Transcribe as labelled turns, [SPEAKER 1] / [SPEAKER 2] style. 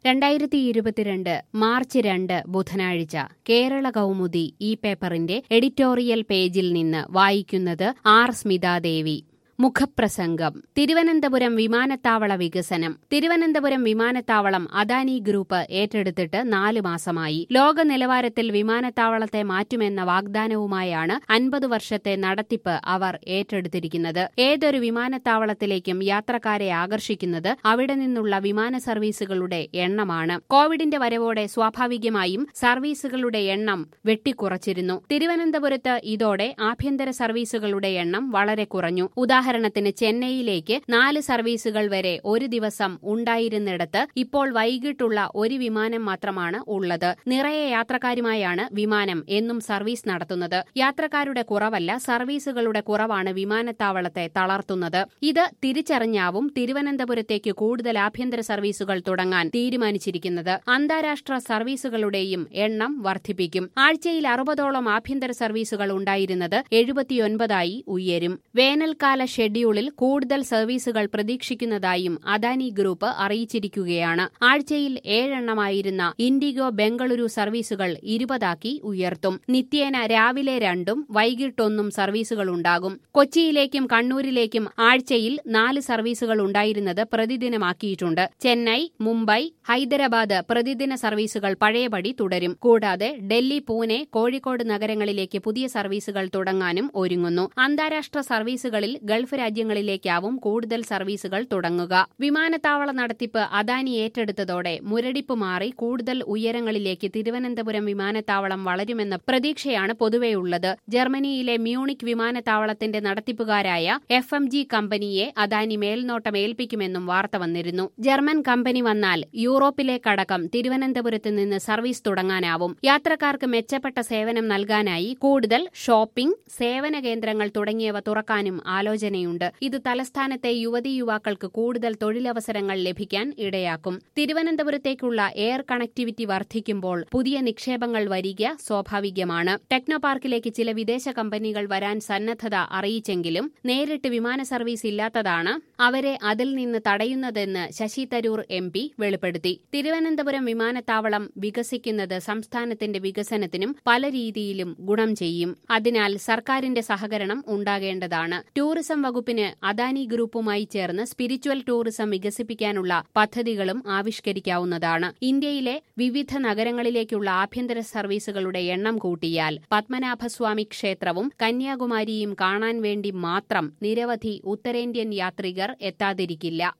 [SPEAKER 1] രണ്ടായിരത്തി ഇരുപത്തിരണ്ട് മാർച്ച് രണ്ട് ബുധനാഴ്ച കേരള കൗമുദി ഈ പേപ്പറിന്റെ എഡിറ്റോറിയൽ പേജിൽ നിന്ന് വായിക്കുന്നത് ആർ സ്മിതാദേവി മുഖപ്രസംഗം തിരുവനന്തപുരം വിമാനത്താവള വികസനം തിരുവനന്തപുരം വിമാനത്താവളം അദാനി ഗ്രൂപ്പ് ഏറ്റെടുത്തിട്ട് നാല് മാസമായി ലോക നിലവാരത്തിൽ വിമാനത്താവളത്തെ മാറ്റുമെന്ന വാഗ്ദാനവുമായാണ് അൻപത് വർഷത്തെ നടത്തിപ്പ് അവർ ഏറ്റെടുത്തിരിക്കുന്നത് ഏതൊരു വിമാനത്താവളത്തിലേക്കും യാത്രക്കാരെ ആകർഷിക്കുന്നത് അവിടെ നിന്നുള്ള വിമാന സർവീസുകളുടെ എണ്ണമാണ് കോവിഡിന്റെ വരവോടെ സ്വാഭാവികമായും സർവീസുകളുടെ എണ്ണം വെട്ടിക്കുറച്ചിരുന്നു തിരുവനന്തപുരത്ത് ഇതോടെ ആഭ്യന്തര സർവീസുകളുടെ എണ്ണം വളരെ കുറഞ്ഞു ഉദാഹരണത്തിന് ചെന്നൈയിലേക്ക് നാല് സർവീസുകൾ വരെ ഒരു ദിവസം ഉണ്ടായിരുന്നിടത്ത് ഇപ്പോൾ വൈകിട്ടുള്ള ഒരു വിമാനം മാത്രമാണ് ഉള്ളത് നിറയെ യാത്രക്കാരുമായാണ് വിമാനം എന്നും സർവീസ് നടത്തുന്നത് യാത്രക്കാരുടെ കുറവല്ല സർവീസുകളുടെ കുറവാണ് വിമാനത്താവളത്തെ തളർത്തുന്നത് ഇത് തിരിച്ചറിഞ്ഞാവും തിരുവനന്തപുരത്തേക്ക് കൂടുതൽ ആഭ്യന്തര സർവീസുകൾ തുടങ്ങാൻ തീരുമാനിച്ചിരിക്കുന്നത് അന്താരാഷ്ട്ര സർവീസുകളുടെയും എണ്ണം വർദ്ധിപ്പിക്കും ആഴ്ചയിൽ അറുപതോളം ആഭ്യന്തര സർവീസുകൾ ഉണ്ടായിരുന്നത് എഴുപത്തിയൊൻപതായി ഉയരും വേനൽക്കാല ഷെഡ്യൂളിൽ കൂടുതൽ സർവീസുകൾ പ്രതീക്ഷിക്കുന്നതായും അദാനി ഗ്രൂപ്പ് അറിയിച്ചിരിക്കുകയാണ് ആഴ്ചയിൽ ഏഴെണ്ണമായിരുന്ന ഇൻഡിഗോ ബംഗളൂരു സർവീസുകൾ ഇരുപതാക്കി ഉയർത്തും നിത്യേന രാവിലെ രണ്ടും വൈകിട്ടൊന്നും സർവീസുകളുണ്ടാകും കൊച്ചിയിലേക്കും കണ്ണൂരിലേക്കും ആഴ്ചയിൽ നാല് സർവീസുകൾ ഉണ്ടായിരുന്നത് പ്രതിദിനമാക്കിയിട്ടുണ്ട് ചെന്നൈ മുംബൈ ഹൈദരാബാദ് പ്രതിദിന സർവീസുകൾ പഴയപടി തുടരും കൂടാതെ ഡൽഹി പൂനെ കോഴിക്കോട് നഗരങ്ങളിലേക്ക് പുതിയ സർവീസുകൾ തുടങ്ങാനും ഒരുങ്ങുന്നു അന്താരാഷ്ട്ര സർവീസുകളിൽ ഗൾഫ് രാജ്യങ്ങളിലേക്കാവും കൂടുതൽ സർവീസുകൾ തുടങ്ങുക വിമാനത്താവള നടത്തിപ്പ് അദാനി ഏറ്റെടുത്തതോടെ മുരടിപ്പ് മാറി കൂടുതൽ ഉയരങ്ങളിലേക്ക് തിരുവനന്തപുരം വിമാനത്താവളം വളരുമെന്ന പ്രതീക്ഷയാണ് പൊതുവെയുള്ളത് ജർമ്മനിയിലെ മ്യൂണിക് വിമാനത്താവളത്തിന്റെ നടത്തിപ്പുകാരായ എഫ് എം ജി കമ്പനിയെ അദാനി മേൽനോട്ടം ഏൽപ്പിക്കുമെന്നും വാർത്ത വന്നിരുന്നു ജർമ്മൻ കമ്പനി വന്നാൽ യൂറോപ്പിലേക്കടക്കം തിരുവനന്തപുരത്ത് നിന്ന് സർവീസ് തുടങ്ങാനാവും യാത്രക്കാർക്ക് മെച്ചപ്പെട്ട സേവനം നൽകാനായി കൂടുതൽ ഷോപ്പിംഗ് സേവന കേന്ദ്രങ്ങൾ തുടങ്ങിയവ തുറക്കാനും ആലോചനയുണ്ട് ഇത് തലസ്ഥാനത്തെ യുവതീ യുവാക്കൾക്ക് കൂടുതൽ തൊഴിലവസരങ്ങൾ ലഭിക്കാൻ ഇടയാക്കും തിരുവനന്തപുരത്തേക്കുള്ള എയർ കണക്ടിവിറ്റി വർദ്ധിക്കുമ്പോൾ പുതിയ നിക്ഷേപങ്ങൾ വരിക സ്വാഭാവികമാണ് ടെക്നോ പാർക്കിലേക്ക് ചില വിദേശ കമ്പനികൾ വരാൻ സന്നദ്ധത അറിയിച്ചെങ്കിലും നേരിട്ട് വിമാന സർവീസ് ഇല്ലാത്തതാണ് അവരെ അതിൽ നിന്ന് തടയുന്നതെന്ന് ശശി തരൂർ എം പി വെളിപ്പെടുത്തി തിരുവനന്തപുരം വിമാനത്താവളം വികസിക്കുന്നത് സംസ്ഥാനത്തിന്റെ വികസനത്തിനും പല രീതിയിലും ഗുണം ചെയ്യും അതിനാൽ സർക്കാരിന്റെ സഹകരണം ഉണ്ടാകേണ്ടതാണ് ടൂറിസം വകുപ്പിന് അദാനി ഗ്രൂപ്പുമായി ചേർന്ന് സ്പിരിച്വൽ ടൂറിസം വികസിപ്പിക്കാനുള്ള പദ്ധതികളും ആവിഷ്കരിക്കാവുന്നതാണ് ഇന്ത്യയിലെ വിവിധ നഗരങ്ങളിലേക്കുള്ള ആഭ്യന്തര സർവീസുകളുടെ എണ്ണം കൂട്ടിയാൽ പത്മനാഭസ്വാമി ക്ഷേത്രവും കന്യാകുമാരിയും കാണാൻ വേണ്ടി മാത്രം നിരവധി ഉത്തരേന്ത്യൻ യാത്രികർ എത്താതിരിക്കില്ല